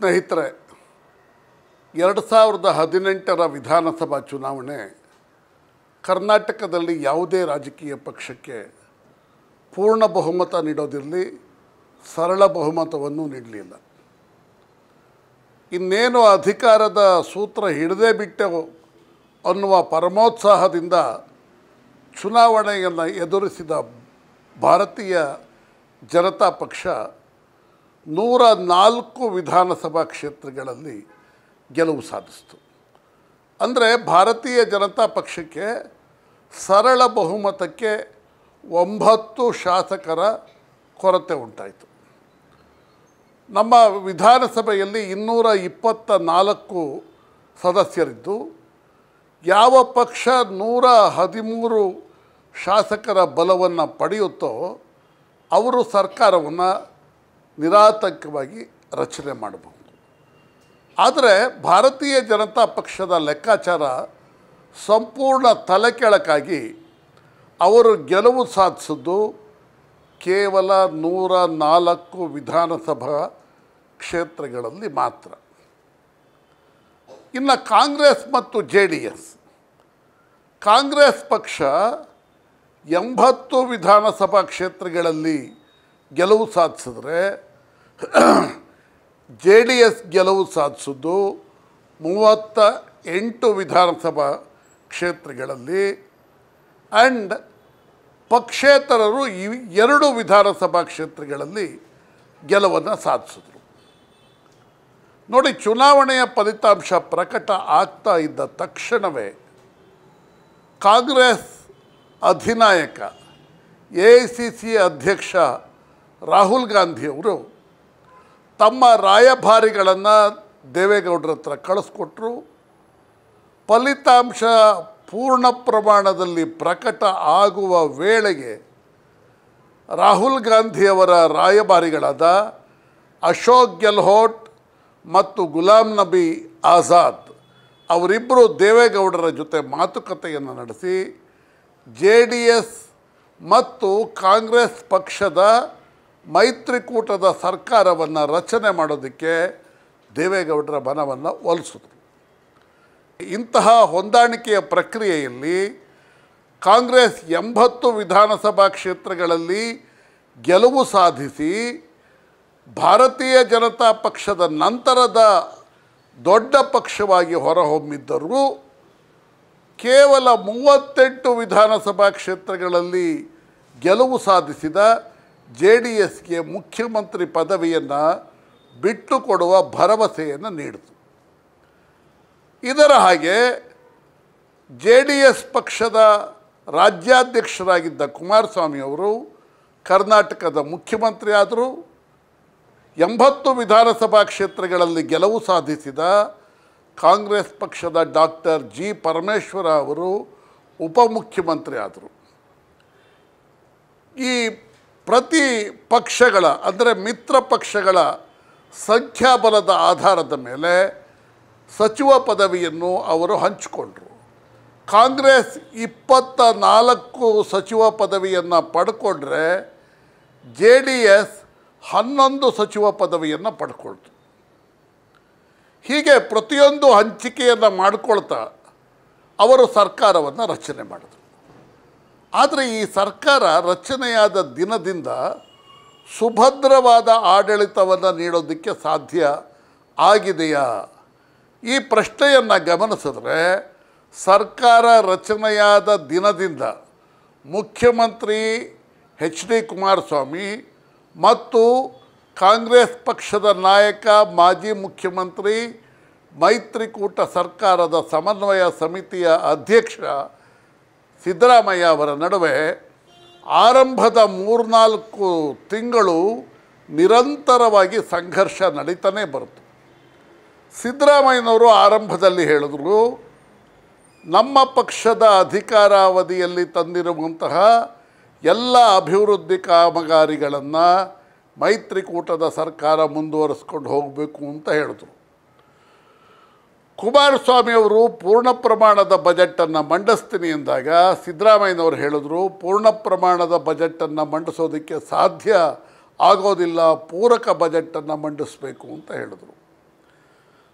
ಸ್ನೇಹಿತರೆ ಎರಡು ಸಾವಿರದ ಹದಿನೆಂಟರ ವಿಧಾನಸಭಾ ಚುನಾವಣೆ ಕರ್ನಾಟಕದಲ್ಲಿ ಯಾವುದೇ ರಾಜಕೀಯ ಪಕ್ಷಕ್ಕೆ ಪೂರ್ಣ ಬಹುಮತ ನೀಡೋದಿರಲಿ ಸರಳ ಬಹುಮತವನ್ನು ನೀಡಲಿಲ್ಲ ಇನ್ನೇನು ಅಧಿಕಾರದ ಸೂತ್ರ ಹಿಡದೇ ಬಿಟ್ಟೆವು ಅನ್ನುವ ಪರಮೋತ್ಸಾಹದಿಂದ ಚುನಾವಣೆಯನ್ನು ಎದುರಿಸಿದ ಭಾರತೀಯ ಜನತಾ ಪಕ್ಷ ನೂರ ನಾಲ್ಕು ವಿಧಾನಸಭಾ ಕ್ಷೇತ್ರಗಳಲ್ಲಿ ಗೆಲುವು ಸಾಧಿಸಿತು ಅಂದರೆ ಭಾರತೀಯ ಜನತಾ ಪಕ್ಷಕ್ಕೆ ಸರಳ ಬಹುಮತಕ್ಕೆ ಒಂಬತ್ತು ಶಾಸಕರ ಕೊರತೆ ಉಂಟಾಯಿತು ನಮ್ಮ ವಿಧಾನಸಭೆಯಲ್ಲಿ ಇನ್ನೂರ ಇಪ್ಪತ್ತ ನಾಲ್ಕು ಸದಸ್ಯರಿದ್ದು ಯಾವ ಪಕ್ಷ ನೂರ ಹದಿಮೂರು ಶಾಸಕರ ಬಲವನ್ನು ಪಡೆಯುತ್ತೋ ಅವರು ಸರ್ಕಾರವನ್ನು ನಿರಾತಂಕವಾಗಿ ರಚನೆ ಮಾಡಬಹುದು ಆದರೆ ಭಾರತೀಯ ಜನತಾ ಪಕ್ಷದ ಲೆಕ್ಕಾಚಾರ ಸಂಪೂರ್ಣ ತಲೆಕೆಳಕಾಗಿ ಅವರು ಗೆಲುವು ಸಾಧಿಸಿದ್ದು ಕೇವಲ ನೂರ ನಾಲ್ಕು ವಿಧಾನಸಭಾ ಕ್ಷೇತ್ರಗಳಲ್ಲಿ ಮಾತ್ರ ಇನ್ನು ಕಾಂಗ್ರೆಸ್ ಮತ್ತು ಜೆ ಡಿ ಎಸ್ ಕಾಂಗ್ರೆಸ್ ಪಕ್ಷ ಎಂಬತ್ತು ವಿಧಾನಸಭಾ ಕ್ಷೇತ್ರಗಳಲ್ಲಿ ಗೆಲುವು ಸಾಧಿಸಿದ್ರೆ ಜೆ ಡಿ ಎಸ್ ಗೆಲುವು ಸಾಧಿಸಿದ್ದು ಮೂವತ್ತ ಎಂಟು ವಿಧಾನಸಭಾ ಕ್ಷೇತ್ರಗಳಲ್ಲಿ ಆ್ಯಂಡ್ ಪಕ್ಷೇತರರು ಈ ಎರಡು ವಿಧಾನಸಭಾ ಕ್ಷೇತ್ರಗಳಲ್ಲಿ ಗೆಲುವನ್ನು ಸಾಧಿಸಿದ್ರು ನೋಡಿ ಚುನಾವಣೆಯ ಫಲಿತಾಂಶ ಪ್ರಕಟ ಆಗ್ತಾ ಇದ್ದ ತಕ್ಷಣವೇ ಕಾಂಗ್ರೆಸ್ ಅಧಿನಾಯಕ ಎ ಐ ಸಿ ಸಿ ಅಧ್ಯಕ್ಷ ರಾಹುಲ್ ಗಾಂಧಿಯವರು ತಮ್ಮ ರಾಯಭಾರಿಗಳನ್ನು ದೇವೇಗೌಡರ ಹತ್ರ ಕಳಿಸ್ಕೊಟ್ರು ಫಲಿತಾಂಶ ಪೂರ್ಣ ಪ್ರಮಾಣದಲ್ಲಿ ಪ್ರಕಟ ಆಗುವ ವೇಳೆಗೆ ರಾಹುಲ್ ಗಾಂಧಿಯವರ ರಾಯಭಾರಿಗಳಾದ ಅಶೋಕ್ ಗೆಹ್ಲೋಟ್ ಮತ್ತು ಗುಲಾಂ ನಬಿ ಆಜಾದ್ ಅವರಿಬ್ಬರು ದೇವೇಗೌಡರ ಜೊತೆ ಮಾತುಕತೆಯನ್ನು ನಡೆಸಿ ಜೆ ಡಿ ಎಸ್ ಮತ್ತು ಕಾಂಗ್ರೆಸ್ ಪಕ್ಷದ ಮೈತ್ರಿಕೂಟದ ಸರ್ಕಾರವನ್ನು ರಚನೆ ಮಾಡೋದಕ್ಕೆ ದೇವೇಗೌಡರ ಮನವನ್ನು ಒಲಿಸಿದ್ರು ಇಂತಹ ಹೊಂದಾಣಿಕೆಯ ಪ್ರಕ್ರಿಯೆಯಲ್ಲಿ ಕಾಂಗ್ರೆಸ್ ಎಂಬತ್ತು ವಿಧಾನಸಭಾ ಕ್ಷೇತ್ರಗಳಲ್ಲಿ ಗೆಲುವು ಸಾಧಿಸಿ ಭಾರತೀಯ ಜನತಾ ಪಕ್ಷದ ನಂತರದ ದೊಡ್ಡ ಪಕ್ಷವಾಗಿ ಹೊರಹೊಮ್ಮಿದ್ದರೂ ಕೇವಲ ಮೂವತ್ತೆಂಟು ವಿಧಾನಸಭಾ ಕ್ಷೇತ್ರಗಳಲ್ಲಿ ಗೆಲುವು ಸಾಧಿಸಿದ ಜೆ ಡಿ ಎಸ್ಗೆ ಮುಖ್ಯಮಂತ್ರಿ ಪದವಿಯನ್ನು ಬಿಟ್ಟುಕೊಡುವ ಭರವಸೆಯನ್ನು ನೀಡಿತು ಇದರ ಹಾಗೆ ಜೆ ಡಿ ಎಸ್ ಪಕ್ಷದ ರಾಜ್ಯಾಧ್ಯಕ್ಷರಾಗಿದ್ದ ಕುಮಾರಸ್ವಾಮಿ ಅವರು ಕರ್ನಾಟಕದ ಮುಖ್ಯಮಂತ್ರಿ ಆದರು ಎಂಬತ್ತು ವಿಧಾನಸಭಾ ಕ್ಷೇತ್ರಗಳಲ್ಲಿ ಗೆಲುವು ಸಾಧಿಸಿದ ಕಾಂಗ್ರೆಸ್ ಪಕ್ಷದ ಡಾಕ್ಟರ್ ಜಿ ಪರಮೇಶ್ವರ ಅವರು ಉಪಮುಖ್ಯಮಂತ್ರಿ ಆದರು ಈ ಪ್ರತಿ ಪಕ್ಷಗಳ ಅಂದರೆ ಮಿತ್ರ ಪಕ್ಷಗಳ ಸಂಖ್ಯಾಬಲದ ಆಧಾರದ ಮೇಲೆ ಸಚಿವ ಪದವಿಯನ್ನು ಅವರು ಹಂಚಿಕೊಂಡರು ಕಾಂಗ್ರೆಸ್ ಇಪ್ಪತ್ತ ನಾಲ್ಕು ಸಚಿವ ಪದವಿಯನ್ನು ಪಡ್ಕೊಂಡ್ರೆ ಜೆ ಡಿ ಎಸ್ ಹನ್ನೊಂದು ಸಚಿವ ಪದವಿಯನ್ನು ಪಡ್ಕೊಳ್ತು ಹೀಗೆ ಪ್ರತಿಯೊಂದು ಹಂಚಿಕೆಯನ್ನು ಮಾಡಿಕೊಳ್ತಾ ಅವರು ಸರ್ಕಾರವನ್ನು ರಚನೆ ಮಾಡಿದರು ಆದರೆ ಈ ಸರ್ಕಾರ ರಚನೆಯಾದ ದಿನದಿಂದ ಸುಭದ್ರವಾದ ಆಡಳಿತವನ್ನು ನೀಡೋದಕ್ಕೆ ಸಾಧ್ಯ ಆಗಿದೆಯಾ ಈ ಪ್ರಶ್ನೆಯನ್ನು ಗಮನಿಸಿದ್ರೆ ಸರ್ಕಾರ ರಚನೆಯಾದ ದಿನದಿಂದ ಮುಖ್ಯಮಂತ್ರಿ ಎಚ್ ಡಿ ಕುಮಾರಸ್ವಾಮಿ ಮತ್ತು ಕಾಂಗ್ರೆಸ್ ಪಕ್ಷದ ನಾಯಕ ಮಾಜಿ ಮುಖ್ಯಮಂತ್ರಿ ಮೈತ್ರಿಕೂಟ ಸರ್ಕಾರದ ಸಮನ್ವಯ ಸಮಿತಿಯ ಅಧ್ಯಕ್ಷ ಸಿದ್ದರಾಮಯ್ಯ ಅವರ ನಡುವೆ ಆರಂಭದ ಮೂರ್ನಾಲ್ಕು ತಿಂಗಳು ನಿರಂತರವಾಗಿ ಸಂಘರ್ಷ ನಡೀತಾನೇ ಬರುತ್ತು ಸಿದ್ದರಾಮಯ್ಯನವರು ಆರಂಭದಲ್ಲಿ ಹೇಳಿದ್ರು ನಮ್ಮ ಪಕ್ಷದ ಅಧಿಕಾರಾವಧಿಯಲ್ಲಿ ತಂದಿರುವಂತಹ ಎಲ್ಲ ಅಭಿವೃದ್ಧಿ ಕಾಮಗಾರಿಗಳನ್ನು ಮೈತ್ರಿಕೂಟದ ಸರ್ಕಾರ ಮುಂದುವರಿಸ್ಕೊಂಡು ಹೋಗಬೇಕು ಅಂತ ಹೇಳಿದ್ರು ಕುಮಾರಸ್ವಾಮಿ ಅವರು ಪೂರ್ಣ ಪ್ರಮಾಣದ ಬಜೆಟನ್ನು ಮಂಡಿಸ್ತೀನಿ ಎಂದಾಗ ಸಿದ್ದರಾಮಯ್ಯನವರು ಹೇಳಿದ್ರು ಪೂರ್ಣ ಪ್ರಮಾಣದ ಬಜೆಟನ್ನು ಮಂಡಿಸೋದಕ್ಕೆ ಸಾಧ್ಯ ಆಗೋದಿಲ್ಲ ಪೂರಕ ಬಜೆಟನ್ನು ಮಂಡಿಸಬೇಕು ಅಂತ ಹೇಳಿದರು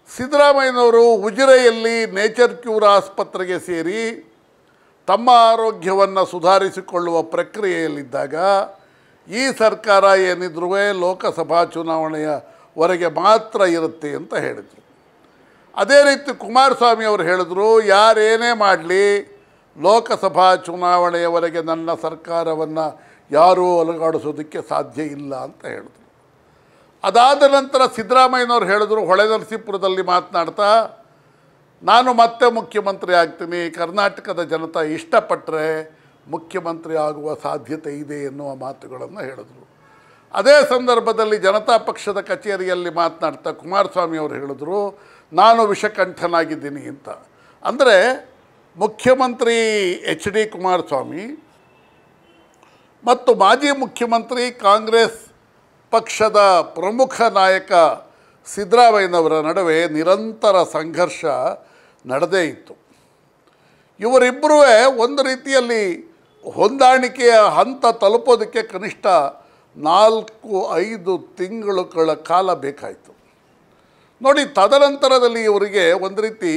ಸಿದ್ದರಾಮಯ್ಯನವರು ಉಜಿರೆಯಲ್ಲಿ ನೇಚರ್ ಕ್ಯೂರ್ ಆಸ್ಪತ್ರೆಗೆ ಸೇರಿ ತಮ್ಮ ಆರೋಗ್ಯವನ್ನು ಸುಧಾರಿಸಿಕೊಳ್ಳುವ ಪ್ರಕ್ರಿಯೆಯಲ್ಲಿದ್ದಾಗ ಈ ಸರ್ಕಾರ ಏನಿದ್ರೂ ಲೋಕಸಭಾ ಚುನಾವಣೆಯವರೆಗೆ ಮಾತ್ರ ಇರುತ್ತೆ ಅಂತ ಹೇಳಿದರು ಅದೇ ರೀತಿ ಕುಮಾರಸ್ವಾಮಿ ಅವರು ಹೇಳಿದ್ರು ಯಾರೇನೇ ಮಾಡಲಿ ಲೋಕಸಭಾ ಚುನಾವಣೆಯವರೆಗೆ ನನ್ನ ಸರ್ಕಾರವನ್ನು ಯಾರೂ ಅಲುಗಾಡಿಸೋದಕ್ಕೆ ಸಾಧ್ಯ ಇಲ್ಲ ಅಂತ ಹೇಳಿದ್ರು ಅದಾದ ನಂತರ ಸಿದ್ದರಾಮಯ್ಯನವ್ರು ಹೇಳಿದ್ರು ಹೊಳೆನರಸೀಪುರದಲ್ಲಿ ಮಾತನಾಡ್ತಾ ನಾನು ಮತ್ತೆ ಮುಖ್ಯಮಂತ್ರಿ ಆಗ್ತೀನಿ ಕರ್ನಾಟಕದ ಜನತಾ ಇಷ್ಟಪಟ್ಟರೆ ಮುಖ್ಯಮಂತ್ರಿ ಆಗುವ ಸಾಧ್ಯತೆ ಇದೆ ಎನ್ನುವ ಮಾತುಗಳನ್ನು ಹೇಳಿದರು ಅದೇ ಸಂದರ್ಭದಲ್ಲಿ ಜನತಾ ಪಕ್ಷದ ಕಚೇರಿಯಲ್ಲಿ ಮಾತನಾಡ್ತಾ ಕುಮಾರಸ್ವಾಮಿ ಅವರು ಹೇಳಿದ್ರು ನಾನು ವಿಷಕಂಠನಾಗಿದ್ದೀನಿ ಅಂತ ಅಂದರೆ ಮುಖ್ಯಮಂತ್ರಿ ಎಚ್ ಡಿ ಕುಮಾರಸ್ವಾಮಿ ಮತ್ತು ಮಾಜಿ ಮುಖ್ಯಮಂತ್ರಿ ಕಾಂಗ್ರೆಸ್ ಪಕ್ಷದ ಪ್ರಮುಖ ನಾಯಕ ಸಿದ್ದರಾಮಯ್ಯನವರ ನಡುವೆ ನಿರಂತರ ಸಂಘರ್ಷ ನಡೆದೇ ಇತ್ತು ಇವರಿಬ್ಬರೂ ಒಂದು ರೀತಿಯಲ್ಲಿ ಹೊಂದಾಣಿಕೆಯ ಹಂತ ತಲುಪೋದಕ್ಕೆ ಕನಿಷ್ಠ ನಾಲ್ಕು ಐದು ತಿಂಗಳುಗಳ ಕಾಲ ಬೇಕಾಯಿತು ನೋಡಿ ತದನಂತರದಲ್ಲಿ ಇವರಿಗೆ ಒಂದು ರೀತಿ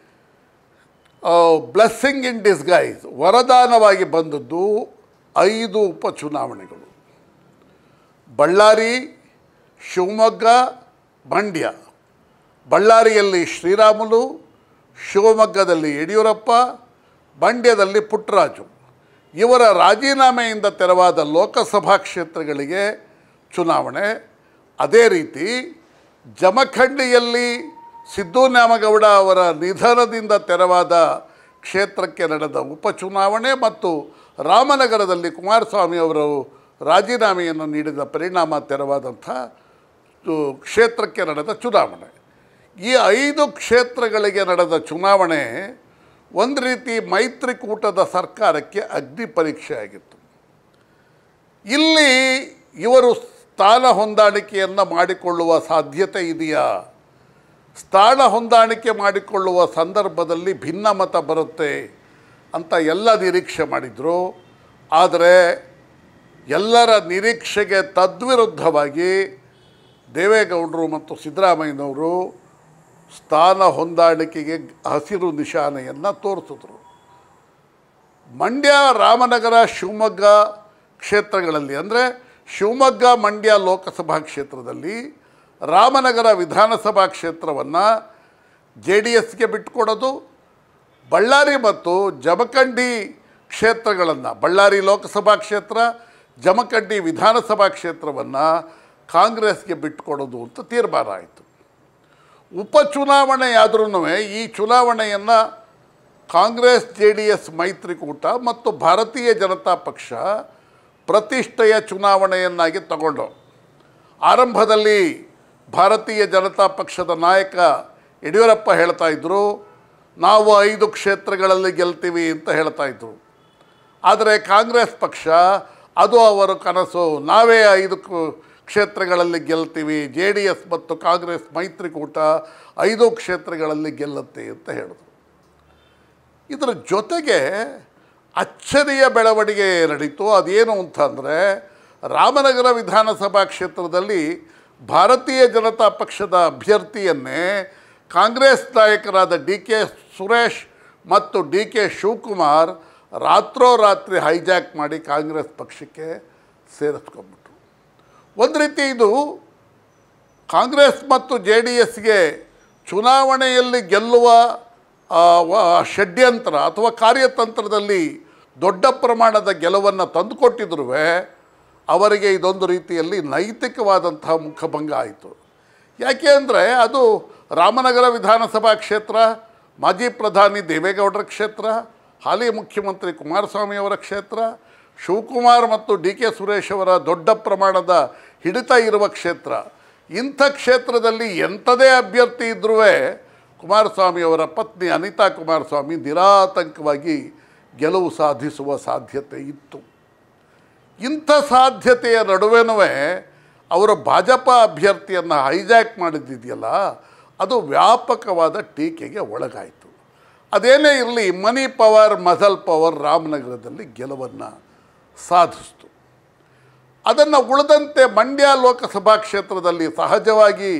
ಬ್ಲೆಸ್ಸಿಂಗ್ ಇನ್ ಡಿಸ್ಗೈಸ್ ವರದಾನವಾಗಿ ಬಂದದ್ದು ಐದು ಉಪಚುನಾವಣೆಗಳು ಬಳ್ಳಾರಿ ಶಿವಮೊಗ್ಗ ಮಂಡ್ಯ ಬಳ್ಳಾರಿಯಲ್ಲಿ ಶ್ರೀರಾಮುಲು ಶಿವಮೊಗ್ಗದಲ್ಲಿ ಯಡಿಯೂರಪ್ಪ ಮಂಡ್ಯದಲ್ಲಿ ಪುಟ್ಟರಾಜು ಇವರ ರಾಜೀನಾಮೆಯಿಂದ ತೆರವಾದ ಲೋಕಸಭಾ ಕ್ಷೇತ್ರಗಳಿಗೆ ಚುನಾವಣೆ ಅದೇ ರೀತಿ ಜಮಖಂಡಿಯಲ್ಲಿ ಸಿದ್ದು ನ್ಯಾಮಗೌಡ ಅವರ ನಿಧನದಿಂದ ತೆರವಾದ ಕ್ಷೇತ್ರಕ್ಕೆ ನಡೆದ ಉಪಚುನಾವಣೆ ಮತ್ತು ರಾಮನಗರದಲ್ಲಿ ಕುಮಾರಸ್ವಾಮಿ ಅವರು ರಾಜೀನಾಮೆಯನ್ನು ನೀಡಿದ ಪರಿಣಾಮ ತೆರವಾದಂಥ ಚು- ಕ್ಷೇತ್ರಕ್ಕೆ ನಡೆದ ಚುನಾವಣೆ ಈ ಐದು ಕ್ಷೇತ್ರಗಳಿಗೆ ನಡೆದ ಚುನಾವಣೆ ಒಂದು ರೀತಿ ಮೈತ್ರಿಕೂಟದ ಸರ್ಕಾರಕ್ಕೆ ಅಗ್ನಿ ಪರೀಕ್ಷೆ ಆಗಿತ್ತು ಇಲ್ಲಿ ಇವರು ಸ್ಥಾನ ಹೊಂದಾಣಿಕೆಯನ್ನು ಮಾಡಿಕೊಳ್ಳುವ ಸಾಧ್ಯತೆ ಇದೆಯಾ ಸ್ಥಾನ ಹೊಂದಾಣಿಕೆ ಮಾಡಿಕೊಳ್ಳುವ ಸಂದರ್ಭದಲ್ಲಿ ಭಿನ್ನಮತ ಬರುತ್ತೆ ಅಂತ ಎಲ್ಲ ನಿರೀಕ್ಷೆ ಮಾಡಿದರು ಆದರೆ ಎಲ್ಲರ ನಿರೀಕ್ಷೆಗೆ ತದ್ವಿರುದ್ಧವಾಗಿ ದೇವೇಗೌಡರು ಮತ್ತು ಸಿದ್ದರಾಮಯ್ಯನವರು ಸ್ಥಾನ ಹೊಂದಾಣಿಕೆಗೆ ಹಸಿರು ನಿಶಾನೆಯನ್ನು ತೋರಿಸಿದ್ರು ಮಂಡ್ಯ ರಾಮನಗರ ಶಿವಮೊಗ್ಗ ಕ್ಷೇತ್ರಗಳಲ್ಲಿ ಅಂದರೆ ಶಿವಮೊಗ್ಗ ಮಂಡ್ಯ ಲೋಕಸಭಾ ಕ್ಷೇತ್ರದಲ್ಲಿ ರಾಮನಗರ ವಿಧಾನಸಭಾ ಕ್ಷೇತ್ರವನ್ನು ಜೆ ಡಿ ಎಸ್ಗೆ ಬಿಟ್ಟುಕೊಡೋದು ಬಳ್ಳಾರಿ ಮತ್ತು ಜಮಖಂಡಿ ಕ್ಷೇತ್ರಗಳನ್ನು ಬಳ್ಳಾರಿ ಲೋಕಸಭಾ ಕ್ಷೇತ್ರ ಜಮಖಂಡಿ ವಿಧಾನಸಭಾ ಕ್ಷೇತ್ರವನ್ನು ಕಾಂಗ್ರೆಸ್ಗೆ ಬಿಟ್ಟುಕೊಡೋದು ಅಂತ ತೀರ್ಮಾನ ಆಯಿತು ಉಪಚುನಾವಣೆಯಾದ್ರೂ ಈ ಚುನಾವಣೆಯನ್ನು ಕಾಂಗ್ರೆಸ್ ಜೆ ಡಿ ಎಸ್ ಮೈತ್ರಿಕೂಟ ಮತ್ತು ಭಾರತೀಯ ಜನತಾ ಪಕ್ಷ ಪ್ರತಿಷ್ಠೆಯ ಚುನಾವಣೆಯನ್ನಾಗಿ ತಗೊಂಡು ಆರಂಭದಲ್ಲಿ ಭಾರತೀಯ ಜನತಾ ಪಕ್ಷದ ನಾಯಕ ಯಡಿಯೂರಪ್ಪ ಹೇಳ್ತಾ ಇದ್ದರು ನಾವು ಐದು ಕ್ಷೇತ್ರಗಳಲ್ಲಿ ಗೆಲ್ತೀವಿ ಅಂತ ಹೇಳ್ತಾ ಇದ್ದರು ಆದರೆ ಕಾಂಗ್ರೆಸ್ ಪಕ್ಷ ಅದು ಅವರ ಕನಸು ನಾವೇ ಐದು ಕು- ಕ್ಷೇತ್ರಗಳಲ್ಲಿ ಗೆಲ್ತೀವಿ ಜೆ ಡಿ ಎಸ್ ಮತ್ತು ಕಾಂಗ್ರೆಸ್ ಮೈತ್ರಿಕೂಟ ಐದು ಕ್ಷೇತ್ರಗಳಲ್ಲಿ ಗೆಲ್ಲುತ್ತೆ ಅಂತ ಹೇಳಿದ್ರು ಇದರ ಜೊತೆಗೆ ಅಚ್ಚರಿಯ ಬೆಳವಣಿಗೆ ನಡೀತು ಅದೇನು ಅಂತಂದರೆ ರಾಮನಗರ ವಿಧಾನಸಭಾ ಕ್ಷೇತ್ರದಲ್ಲಿ ಭಾರತೀಯ ಜನತಾ ಪಕ್ಷದ ಅಭ್ಯರ್ಥಿಯನ್ನೇ ಕಾಂಗ್ರೆಸ್ ನಾಯಕರಾದ ಡಿ ಕೆ ಸುರೇಶ್ ಮತ್ತು ಡಿ ಕೆ ಶಿವಕುಮಾರ್ ರಾತ್ರೋರಾತ್ರಿ ಹೈಜಾಕ್ ಮಾಡಿ ಕಾಂಗ್ರೆಸ್ ಪಕ್ಷಕ್ಕೆ ಸೇರಿಸ್ಕೊಂಡ್ಬಿಟ್ರು ಒಂದು ರೀತಿ ಇದು ಕಾಂಗ್ರೆಸ್ ಮತ್ತು ಜೆ ಡಿ ಎಸ್ಗೆ ಚುನಾವಣೆಯಲ್ಲಿ ಗೆಲ್ಲುವ ಆ, ವ- ಷಡ್ಯಂತ್ರ ಅಥವಾ ಕಾರ್ಯತಂತ್ರದಲ್ಲಿ ದೊಡ್ಡ ಪ್ರಮಾಣದ ಗೆಲುವನ್ನು ತಂದುಕೊಟ್ಟಿದ್ರೂ ಅವರಿಗೆ ಇದೊಂದು ರೀತಿಯಲ್ಲಿ ನೈತಿಕವಾದಂತಹ ಮುಖಭಂಗ ಆಯಿತು ಯಾಕೆ ಅಂದರೆ ಅದು ರಾಮನಗರ ವಿಧಾನಸಭಾ ಕ್ಷೇತ್ರ ಮಾಜಿ ಪ್ರಧಾನಿ ದೇವೇಗೌಡರ ಕ್ಷೇತ್ರ ಹಾಲಿ ಮುಖ್ಯಮಂತ್ರಿ ಕುಮಾರಸ್ವಾಮಿ ಅವರ ಕ್ಷೇತ್ರ ಶಿವಕುಮಾರ್ ಮತ್ತು ಡಿ ಕೆ ಸುರೇಶ್ ಅವರ ದೊಡ್ಡ ಪ್ರಮಾಣದ ಹಿಡಿತ ಇರುವ ಕ್ಷೇತ್ರ ಇಂಥ ಕ್ಷೇತ್ರದಲ್ಲಿ ಎಂಥದೇ ಅಭ್ಯರ್ಥಿ ಇದ್ದರೂ ಕುಮಾರಸ್ವಾಮಿ ಅವರ ಪತ್ನಿ ಅನಿತಾ ಕುಮಾರಸ್ವಾಮಿ ನಿರಾತಂಕವಾಗಿ ಗೆಲುವು ಸಾಧಿಸುವ ಸಾಧ್ಯತೆ ಇತ್ತು ಇಂಥ ಸಾಧ್ಯತೆಯ ನಡುವೆನೂ ಅವರು ಭಾಜಪ ಅಭ್ಯರ್ಥಿಯನ್ನು ಹೈಜಾಕ್ ಮಾಡಿದ್ದಿದೆಯಲ್ಲ ಅದು ವ್ಯಾಪಕವಾದ ಟೀಕೆಗೆ ಒಳಗಾಯಿತು ಅದೇನೇ ಇರಲಿ ಮನಿ ಪವರ್ ಮಜಲ್ ಪವರ್ ರಾಮನಗರದಲ್ಲಿ ಗೆಲುವನ್ನು ಸಾಧಿಸ್ತು ಅದನ್ನು ಉಳಿದಂತೆ ಮಂಡ್ಯ ಲೋಕಸಭಾ ಕ್ಷೇತ್ರದಲ್ಲಿ ಸಹಜವಾಗಿ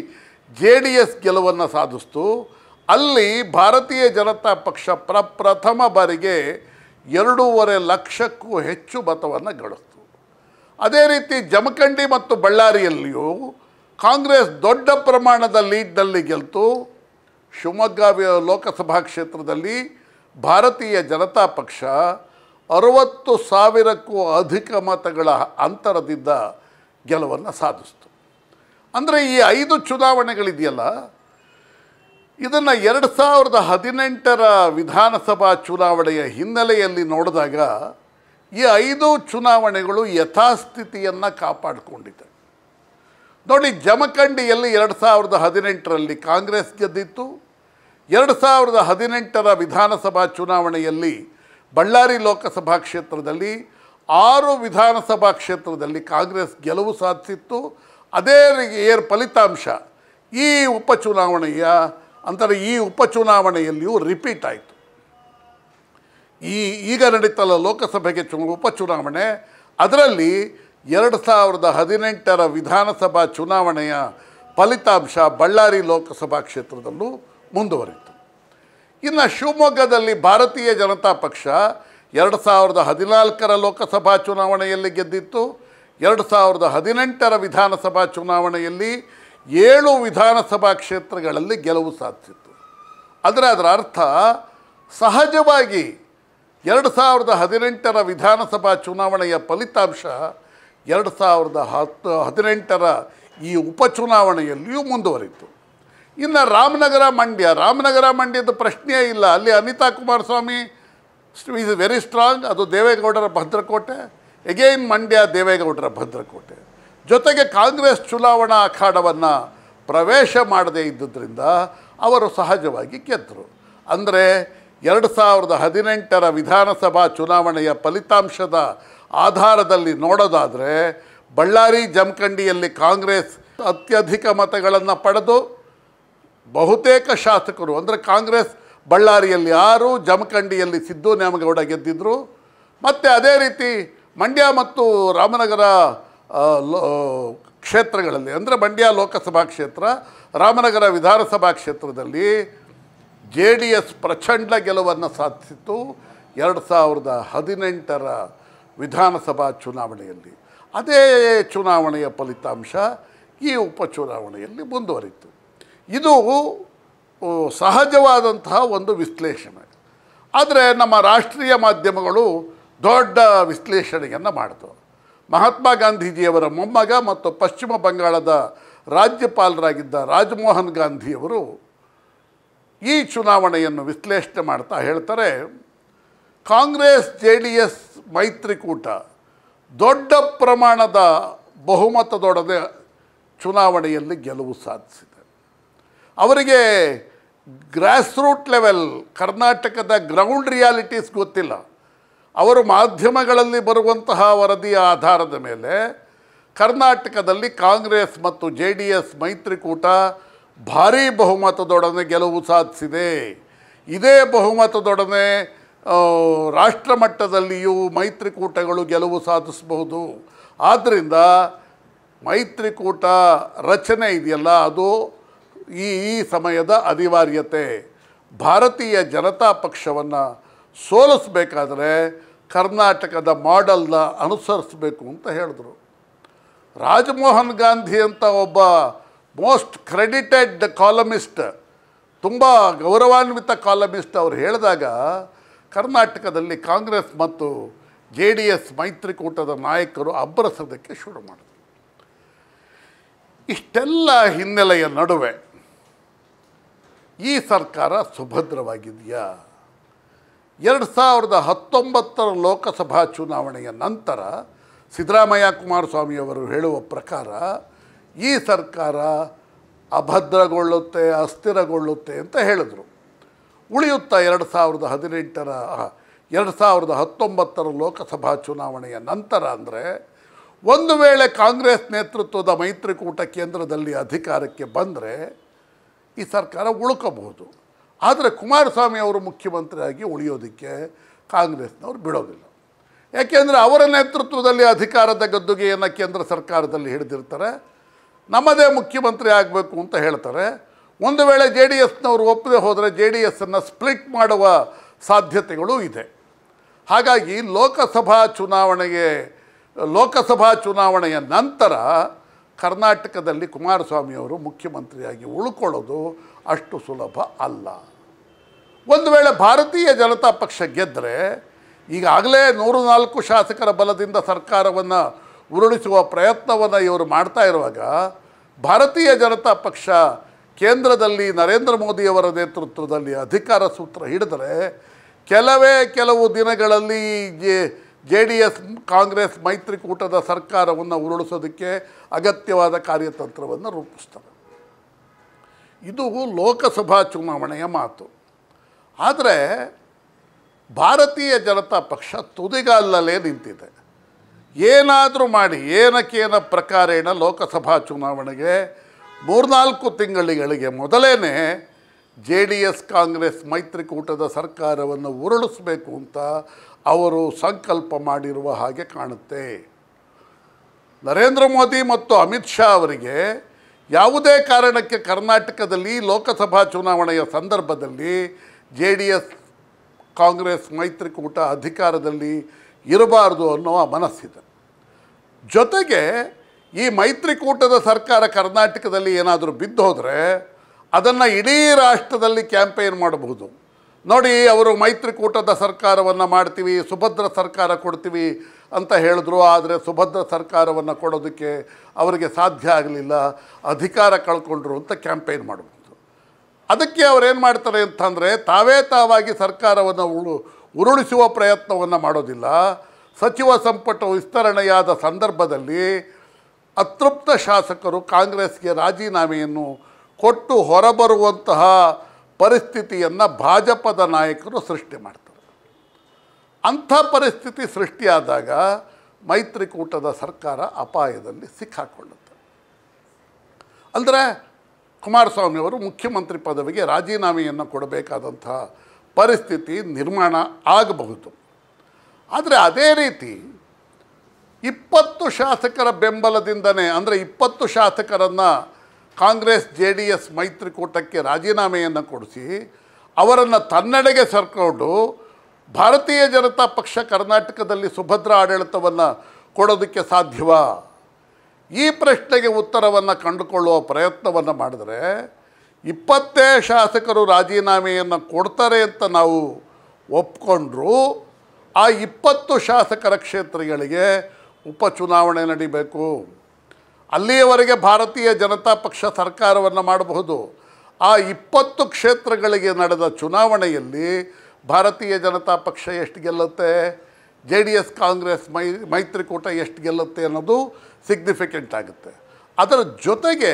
ಜೆ ಡಿ ಎಸ್ ಗೆಲುವನ್ನು ಸಾಧಿಸ್ತು ಅಲ್ಲಿ ಭಾರತೀಯ ಜನತಾ ಪಕ್ಷ ಪ್ರಪ್ರಥಮ ಬಾರಿಗೆ ಎರಡೂವರೆ ಲಕ್ಷಕ್ಕೂ ಹೆಚ್ಚು ಮತವನ್ನು ಗಳಿಸ್ತು ಅದೇ ರೀತಿ ಜಮಖಂಡಿ ಮತ್ತು ಬಳ್ಳಾರಿಯಲ್ಲಿಯೂ ಕಾಂಗ್ರೆಸ್ ದೊಡ್ಡ ಪ್ರಮಾಣದ ಲೀಡ್ನಲ್ಲಿ ಗೆಲ್ತು ಶಿವಮೊಗ್ಗ ವಿ- ಲೋಕಸಭಾ ಕ್ಷೇತ್ರದಲ್ಲಿ ಭಾರತೀಯ ಜನತಾ ಪಕ್ಷ ಅರವತ್ತು ಸಾವಿರಕ್ಕೂ ಅಧಿಕ ಮತಗಳ ಅಂತರದಿಂದ ಗೆಲುವನ್ನು ಸಾಧಿಸ್ತು ಅಂದರೆ ಈ ಐದು ಚುನಾವಣೆಗಳಿದೆಯಲ್ಲ ಇದನ್ನು ಎರಡು ಸಾವಿರದ ಹದಿನೆಂಟರ ವಿಧಾನಸಭಾ ಚುನಾವಣೆಯ ಹಿನ್ನೆಲೆಯಲ್ಲಿ ನೋಡಿದಾಗ ಈ ಐದು ಚುನಾವಣೆಗಳು ಯಥಾಸ್ಥಿತಿಯನ್ನು ಕಾಪಾಡಿಕೊಂಡಿದೆ ನೋಡಿ ಜಮಖಂಡಿಯಲ್ಲಿ ಎರಡು ಸಾವಿರದ ಹದಿನೆಂಟರಲ್ಲಿ ಕಾಂಗ್ರೆಸ್ ಗೆದ್ದಿತ್ತು ಎರಡು ಸಾವಿರದ ಹದಿನೆಂಟರ ವಿಧಾನಸಭಾ ಚುನಾವಣೆಯಲ್ಲಿ ಬಳ್ಳಾರಿ ಲೋಕಸಭಾ ಕ್ಷೇತ್ರದಲ್ಲಿ ಆರು ವಿಧಾನಸಭಾ ಕ್ಷೇತ್ರದಲ್ಲಿ ಕಾಂಗ್ರೆಸ್ ಗೆಲುವು ಸಾಧಿಸಿತ್ತು ಅದೇ ರೀ- ಏರ್ ಫಲಿತಾಂಶ ಈ ಉಪಚುನಾವಣೆಯ ಅಂದರೆ ಈ ಉಪಚುನಾವಣೆಯಲ್ಲಿಯೂ ರಿಪೀಟ್ ಆಯಿತು ಈ ಈಗ ನಡೀತಲ್ಲ ಲೋಕಸಭೆಗೆ ಚು ಉಪಚುನಾವಣೆ ಅದರಲ್ಲಿ ಎರಡು ಸಾವಿರದ ಹದಿನೆಂಟರ ವಿಧಾನಸಭಾ ಚುನಾವಣೆಯ ಫಲಿತಾಂಶ ಬಳ್ಳಾರಿ ಲೋಕಸಭಾ ಕ್ಷೇತ್ರದಲ್ಲೂ ಮುಂದುವರಿತು ಇನ್ನು ಶಿವಮೊಗ್ಗದಲ್ಲಿ ಭಾರತೀಯ ಜನತಾ ಪಕ್ಷ ಎರಡು ಸಾವಿರದ ಹದಿನಾಲ್ಕರ ಲೋಕಸಭಾ ಚುನಾವಣೆಯಲ್ಲಿ ಗೆದ್ದಿತ್ತು ಎರಡು ಸಾವಿರದ ಹದಿನೆಂಟರ ವಿಧಾನಸಭಾ ಚುನಾವಣೆಯಲ್ಲಿ ಏಳು ವಿಧಾನಸಭಾ ಕ್ಷೇತ್ರಗಳಲ್ಲಿ ಗೆಲುವು ಸಾಧಿಸಿತ್ತು ಆದರೆ ಅದರ ಅರ್ಥ ಸಹಜವಾಗಿ ಎರಡು ಸಾವಿರದ ಹದಿನೆಂಟರ ವಿಧಾನಸಭಾ ಚುನಾವಣೆಯ ಫಲಿತಾಂಶ ಎರಡು ಸಾವಿರದ ಹತ್ತು ಹದಿನೆಂಟರ ಈ ಉಪಚುನಾವಣೆಯಲ್ಲಿಯೂ ಮುಂದುವರಿತು ಇನ್ನು ರಾಮನಗರ ಮಂಡ್ಯ ರಾಮನಗರ ಮಂಡ್ಯದ ಪ್ರಶ್ನೆಯೇ ಇಲ್ಲ ಅಲ್ಲಿ Anita Kumaraswamy is very strong ಅದು ದೇವೇಗೌಡರ ಭದ್ರಕೋಟೆ ಎಗೈನ್ ಮಂಡ್ಯ ದೇವೇಗೌಡರ ಭದ್ರಕೋಟೆ ಜೊತೆಗೆ ಕಾಂಗ್ರೆಸ್ ಚುನಾವಣಾ ಅಖಾಡವನ್ನು ಪ್ರವೇಶ ಮಾಡದೇ ಇದ್ದುದರಿಂದ ಅವರು ಸಹಜವಾಗಿ ಗೆದ್ದರು ಅಂದರೆ ಎರಡು ಸಾವಿರದ ಹದಿನೆಂಟರ ವಿಧಾನಸಭಾ ಚುನಾವಣೆಯ ಫಲಿತಾಂಶದ ಆಧಾರದಲ್ಲಿ ನೋಡೋದಾದರೆ ಬಳ್ಳಾರಿ ಜಮಖಂಡಿಯಲ್ಲಿ ಕಾಂಗ್ರೆಸ್ ಅತ್ಯಧಿಕ ಮತಗಳನ್ನು ಪಡೆದು ಬಹುತೇಕ ಶಾಸಕರು ಅಂದರೆ ಕಾಂಗ್ರೆಸ್ ಬಳ್ಳಾರಿಯಲ್ಲಿ ಆರು ಜಮಖಂಡಿಯಲ್ಲಿ ಸಿದ್ದು ನ್ಯಾಮಗೌಡ ಗೆದ್ದಿದ್ದರು ಮತ್ತು ಅದೇ ರೀತಿ ಮಂಡ್ಯ ಮತ್ತು ರಾಮನಗರ ಆ, ಲೋ ಕ್ಷೇತ್ರಗಳಲ್ಲಿ ಅಂದರೆ ಮಂಡ್ಯ ಲೋಕಸಭಾ ಕ್ಷೇತ್ರ ರಾಮನಗರ ವಿಧಾನಸಭಾ ಕ್ಷೇತ್ರದಲ್ಲಿ ಜೆ ಡಿ ಎಸ್ ಪ್ರಚಂಡ ಗೆಲುವನ್ನು ಸಾಧಿಸಿತ್ತು ಎರಡು ಸಾವಿರದ ಹದಿನೆಂಟರ ವಿಧಾನಸಭಾ ಚುನಾವಣೆಯಲ್ಲಿ ಅದೇ ಚುನಾವಣೆಯ ಫಲಿತಾಂಶ ಈ ಉಪಚುನಾವಣೆಯಲ್ಲಿ ಮುಂದುವರಿತು ಇದು ಓ, ಸಹಜವಾದಂತಹ ಒಂದು ವಿಶ್ಲೇಷಣೆ ಆದರೆ ನಮ್ಮ ರಾಷ್ಟ್ರೀಯ ಮಾಧ್ಯಮಗಳು ದೊಡ್ಡ ವಿಶ್ಲೇಷಣೆಯನ್ನು ಮಾಡಿತು ಮಹಾತ್ಮ ಗಾಂಧೀಜಿಯವರ ಮೊಮ್ಮಗ ಮತ್ತು ಪಶ್ಚಿಮ ಬಂಗಾಳದ ರಾಜ್ಯಪಾಲರಾಗಿದ್ದ ರಾಜಮೋಹನ್ ಗಾಂಧಿಯವರು ಈ ಚುನಾವಣೆಯನ್ನು ವಿಶ್ಲೇಷಣೆ ಮಾಡ್ತಾ ಹೇಳ್ತಾರೆ ಕಾಂಗ್ರೆಸ್ ಜೆ ಡಿ ಎಸ್ ಮೈತ್ರಿಕೂಟ ದೊಡ್ಡ ಪ್ರಮಾಣದ ಬಹುಮತದೊಡನೆ ಚುನಾವಣೆಯಲ್ಲಿ ಗೆಲುವು ಸಾಧಿಸಿದೆ ಅವರಿಗೆ ಗ್ರಾಸ್ ರೂಟ್ ಲೆವೆಲ್ ಕರ್ನಾಟಕದ ಗ್ರೌಂಡ್ ರಿಯಾಲಿಟೀಸ್ ಗೊತ್ತಿಲ್ಲ ಅವರು ಮಾಧ್ಯಮಗಳಲ್ಲಿ ಬರುವಂತಹ ವರದಿಯ ಆಧಾರದ ಮೇಲೆ ಕರ್ನಾಟಕದಲ್ಲಿ ಕಾಂಗ್ರೆಸ್ ಮತ್ತು ಜೆ ಡಿ ಎಸ್ ಮೈತ್ರಿಕೂಟ ಭಾರೀ ಬಹುಮತದೊಡನೆ ಗೆಲುವು ಸಾಧಿಸಿದೆ ಇದೇ ಬಹುಮತದೊಡನೆ ಆ, ರಾಷ್ಟ್ರ ಮಟ್ಟದಲ್ಲಿಯೂ ಮೈತ್ರಿಕೂಟಗಳು ಗೆಲುವು ಸಾಧಿಸಬಹುದು ಆದ್ದರಿಂದ ಮೈತ್ರಿಕೂಟ ರಚನೆ ಇದೆಯಲ್ಲ ಅದು ಈ ಈ ಸಮಯದ ಅನಿವಾರ್ಯತೆ ಭಾರತೀಯ ಜನತಾ ಪಕ್ಷವನ್ನು ಸೋಲಿಸಬೇಕಾದ್ರೆ ಕರ್ನಾಟಕದ ಮಾಡೆಲ್ನ ಅನುಸರಿಸಬೇಕು ಅಂತ ಹೇಳಿದ್ರು ರಾಜಮೋಹನ್ ಗಾಂಧಿ ಅಂತ ಒಬ್ಬ ಮೋಸ್ಟ್ ಕ್ರೆಡಿಟೆಡ್ ಕಾಲಮಿಸ್ಟ್ ತುಂಬ ಗೌರವಾನ್ವಿತ ಕಾಲಮಿಸ್ಟ್ ಅವರು ಹೇಳಿದಾಗ ಕರ್ನಾಟಕದಲ್ಲಿ ಕಾಂಗ್ರೆಸ್ ಮತ್ತು ಜೆ ಡಿ ಎಸ್ ಮೈತ್ರಿಕೂಟದ ನಾಯಕರು ಅಬ್ಬರಿಸೋದಕ್ಕೆ ಶುರು ಮಾಡಿದರು ಇಷ್ಟೆಲ್ಲ ಹಿನ್ನೆಲೆಯ ನಡುವೆ ಈ ಸರ್ಕಾರ ಸುಭದ್ರವಾಗಿದೆಯಾ ಎರಡು ಸಾವಿರದ ಹತ್ತೊಂಬತ್ತರ ಲೋಕಸಭಾ ಚುನಾವಣೆಯ ನಂತರ ಸಿದ್ದರಾಮಯ್ಯ ಕುಮಾರಸ್ವಾಮಿಯವರು ಹೇಳುವ ಪ್ರಕಾರ ಈ ಸರ್ಕಾರ ಅಭದ್ರಗೊಳ್ಳುತ್ತೆ ಅಸ್ಥಿರಗೊಳ್ಳುತ್ತೆ ಅಂತ ಹೇಳಿದರು ಉಳಿಯುತ್ತಾ ಎರಡು ಸಾವಿರದ ಹದಿನೆಂಟರ ಎರಡು ಸಾವಿರದ ಹತ್ತೊಂಬತ್ತರ ಲೋಕಸಭಾ ಚುನಾವಣೆಯ ನಂತರ ಅಂದರೆ ಒಂದು ವೇಳೆ ಕಾಂಗ್ರೆಸ್ ನೇತೃತ್ವದ ಮೈತ್ರಿಕೂಟ ಕೇಂದ್ರದಲ್ಲಿ ಅಧಿಕಾರಕ್ಕೆ ಬಂದರೆ ಈ ಸರ್ಕಾರ ಉಳ್ಕೋಬಹುದು ಆದರೆ ಕುಮಾರಸ್ವಾಮಿ ಅವರು ಮುಖ್ಯಮಂತ್ರಿಯಾಗಿ ಉಳಿಯೋದಕ್ಕೆ ಕಾಂಗ್ರೆಸ್ನವ್ರು ಬಿಡೋದಿಲ್ಲ ಯಾಕೆಂದರೆ ಅವರ ನೇತೃತ್ವದಲ್ಲಿ ಅಧಿಕಾರದ ಗದ್ದುಗೆಯನ್ನು ಕೇಂದ್ರ ಸರ್ಕಾರದಲ್ಲಿ ಹಿಡಿದಿರ್ತಾರೆ ನಮ್ಮದೇ ಮುಖ್ಯಮಂತ್ರಿ ಆಗಬೇಕು ಅಂತ ಹೇಳ್ತಾರೆ ಒಂದು ವೇಳೆ ಜೆ ಡಿ ಎಸ್ನವರು ಒಪ್ಪದೆ ಹೋದರೆ ಜೆ ಡಿ ಎಸ್ಸನ್ನು ಸ್ಪ್ಲಿಟ್ ಮಾಡುವ ಸಾಧ್ಯತೆಗಳೂ ಇದೆ ಹಾಗಾಗಿ ಲೋಕಸಭಾ ಚುನಾವಣೆಗೆ ಲೋಕಸಭಾ ಚುನಾವಣೆಯ ನಂತರ ಕರ್ನಾಟಕದಲ್ಲಿ ಕುಮಾರಸ್ವಾಮಿಯವರು ಮುಖ್ಯಮಂತ್ರಿಯಾಗಿ ಉಳ್ಕೊಳ್ಳೋದು ಅಷ್ಟು ಸುಲಭ ಅಲ್ಲ ಒಂದು ವೇಳೆ ಭಾರತೀಯ ಜನತಾ ಪಕ್ಷ ಗೆದ್ದರೆ ಈಗಾಗಲೇ ನೂರು ನಾಲ್ಕು ಶಾಸಕರ ಬಲದಿಂದ ಸರ್ಕಾರವನ್ನು ಉರುಳಿಸುವ ಪ್ರಯತ್ನವನ್ನು ಇವರು ಮಾಡ್ತಾ ಇರುವಾಗ ಭಾರತೀಯ ಜನತಾ ಪಕ್ಷ ಕೇಂದ್ರದಲ್ಲಿ ನರೇಂದ್ರ ಮೋದಿಯವರ ನೇತೃತ್ವದಲ್ಲಿ ಅಧಿಕಾರ ಸೂತ್ರ ಹಿಡಿದರೆ ಕೆಲವೇ ಕೆಲವು ದಿನಗಳಲ್ಲಿ J J D S Congress ಮೈತ್ರಿಕೂಟದ ಸರ್ಕಾರವನ್ನು ಉರುಳಿಸೋದಕ್ಕೆ ಅಗತ್ಯವಾದ ಕಾರ್ಯತಂತ್ರವನ್ನು ರೂಪಿಸ್ತಾರೆ ಇದು ಲೋಕಸಭಾ ಚುನಾವಣೆಯ ಮಾತು ಆದರೆ ಭಾರತೀಯ ಜನತಾ ಪಕ್ಷ ತುದಿಗಾಲಲ್ಲೇ ನಿಂತಿದೆ ಏನಾದರೂ ಮಾಡಿ ಏನಕ್ಕೇನ ಪ್ರಕಾರೇಣ ಲೋಕಸಭಾ ಚುನಾವಣೆಗೆ ಮೂರ್ನಾಲ್ಕು ತಿಂಗಳಿಗೆ ಮೊದಲೇ ಜೆ ಡಿ ಎಸ್ ಕಾಂಗ್ರೆಸ್ ಮೈತ್ರಿಕೂಟದ ಸರ್ಕಾರವನ್ನು ಉರುಳಿಸಬೇಕು ಅಂತ ಅವರು ಸಂಕಲ್ಪ ಮಾಡಿರುವ ಹಾಗೆ ಕಾಣುತ್ತೆ ನರೇಂದ್ರ ಮೋದಿ ಮತ್ತು ಅಮಿತ್ ಶಾ ಅವರಿಗೆ ಯಾವುದೇ ಕಾರಣಕ್ಕೆ ಕರ್ನಾಟಕದಲ್ಲಿ ಲೋಕಸಭಾ ಚುನಾವಣೆಯ ಸಂದರ್ಭದಲ್ಲಿ ಜೆ ಡಿ ಎಸ್ ಕಾಂಗ್ರೆಸ್ ಮೈತ್ರಿಕೂಟ ಅಧಿಕಾರದಲ್ಲಿ ಇರಬಾರ್ದು ಅನ್ನುವ ಮನಸ್ಸಿದೆ ಜೊತೆಗೆ ಈ ಮೈತ್ರಿಕೂಟದ ಸರ್ಕಾರ ಕರ್ನಾಟಕದಲ್ಲಿ ಏನಾದರೂ ಬಿದ್ದು ಹೋದರೆ ಅದನ್ನು ಇಡೀ ರಾಷ್ಟ್ರದಲ್ಲಿ ಕ್ಯಾಂಪೇನ್ ಮಾಡಬಹುದು ನೋಡಿ ಅವರು ಮೈತ್ರಿಕೂಟದ ಸರ್ಕಾರವನ್ನು ಮಾಡ್ತೀವಿ ಸುಭದ್ರ ಸರ್ಕಾರ ಕೊಡ್ತೀವಿ ಅಂತ ಹೇಳಿದ್ರು ಆದರೆ ಸುಭದ್ರ ಸರ್ಕಾರವನ್ನು ಕೊಡೋದಕ್ಕೆ ಅವರಿಗೆ ಸಾಧ್ಯ ಆಗಲಿಲ್ಲ ಅಧಿಕಾರ ಕಳ್ಕೊಂಡ್ರು ಅಂತ ಕ್ಯಾಂಪೇನ್ ಮಾಡಬಹುದು ಅದಕ್ಕೆ ಅವರೇನು ಮಾಡ್ತಾರೆ ಅಂತಂದರೆ ತಾವೇ ತಾವಾಗಿ ಸರ್ಕಾರವನ್ನು ಉಳು ಉರುಳಿಸುವ ಪ್ರಯತ್ನವನ್ನು ಮಾಡೋದಿಲ್ಲ ಸಚಿವ ಸಂಪುಟ ವಿಸ್ತರಣೆಯಾದ ಸಂದರ್ಭದಲ್ಲಿ ಅತೃಪ್ತ ಶಾಸಕರು ಕಾಂಗ್ರೆಸ್ಗೆ ರಾಜೀನಾಮೆಯನ್ನು ಕೊಟ್ಟು ಹೊರಬರುವಂತಹ ಪರಿಸ್ಥಿತಿಯನ್ನು ಭಾಜಪದ ನಾಯಕರು ಸೃಷ್ಟಿ ಮಾಡ್ತಾರೆ ಅಂಥ ಪರಿಸ್ಥಿತಿ ಸೃಷ್ಟಿಯಾದಾಗ ಮೈತ್ರಿಕೂಟದ ಸರ್ಕಾರ ಅಪಾಯದಲ್ಲಿ ಸಿಕ್ಕಾಕೊಳ್ಳುತ್ತೆ ಅಂದರೆ ಕುಮಾರಸ್ವಾಮಿಯವರು ಮುಖ್ಯಮಂತ್ರಿ ಪದವಿಗೆ ರಾಜೀನಾಮೆಯನ್ನು ಕೊಡಬೇಕಾದಂಥ ಪರಿಸ್ಥಿತಿ ನಿರ್ಮಾಣ ಆಗಬಹುದು ಆದರೆ ಅದೇ ರೀತಿ ಇಪ್ಪತ್ತು ಶಾಸಕರ ಬೆಂಬಲದಿಂದನೇ ಅಂದರೆ ಇಪ್ಪತ್ತು ಶಾಸಕರನ್ನು ಕಾಂಗ್ರೆಸ್ ಜೆ ಡಿ ಎಸ್ ಮೈತ್ರಿಕೂಟಕ್ಕೆ ರಾಜೀನಾಮೆಯನ್ನು ಕೊಡಿಸಿ ಅವರನ್ನು ತನ್ನೆಡೆಗೆ ಸರ್ಕೊಂಡು ಭಾರತೀಯ ಜನತಾ ಪಕ್ಷ ಕರ್ನಾಟಕದಲ್ಲಿ ಸುಭದ್ರ ಆಡಳಿತವನ್ನು ಕೊಡೋದಕ್ಕೆ ಸಾಧ್ಯವಾ ಈ ಪ್ರಶ್ನೆಗೆ ಉತ್ತರವನ್ನು ಕಂಡುಕೊಳ್ಳುವ ಪ್ರಯತ್ನವನ್ನು ಮಾಡಿದರೆ ಇಪ್ಪತ್ತೇ ಶಾಸಕರು ರಾಜೀನಾಮೆಯನ್ನು ಕೊಡ್ತಾರೆ ಅಂತ ನಾವು ಒಪ್ಕೊಂಡ್ರು ಆ ಇಪ್ಪತ್ತು ಶಾಸಕರ ಕ್ಷೇತ್ರಗಳಿಗೆ ಉಪಚುನಾವಣೆ ನಡಿಬೇಕು ಅಲ್ಲಿಯವರೆಗೆ ಭಾರತೀಯ ಜನತಾ ಪಕ್ಷ ಸರ್ಕಾರವನ್ನು ಮಾಡಬಹುದು ಆ ಇಪ್ಪತ್ತು ಕ್ಷೇತ್ರಗಳಿಗೆ ನಡೆದ ಚುನಾವಣೆಯಲ್ಲಿ ಭಾರತೀಯ ಜನತಾ ಪಕ್ಷ ಎಷ್ಟು ಗೆಲ್ಲುತ್ತೆ ಜೆ ಡಿ ಎಸ್ ಕಾಂಗ್ರೆಸ್ ಮೈ ಮೈತ್ರಿಕೂಟ ಎಷ್ಟು ಗೆಲ್ಲುತ್ತೆ ಅನ್ನೋದು ಸಿಗ್ನಿಫಿಕೆಂಟ್ ಆಗುತ್ತೆ ಅದರ ಜೊತೆಗೆ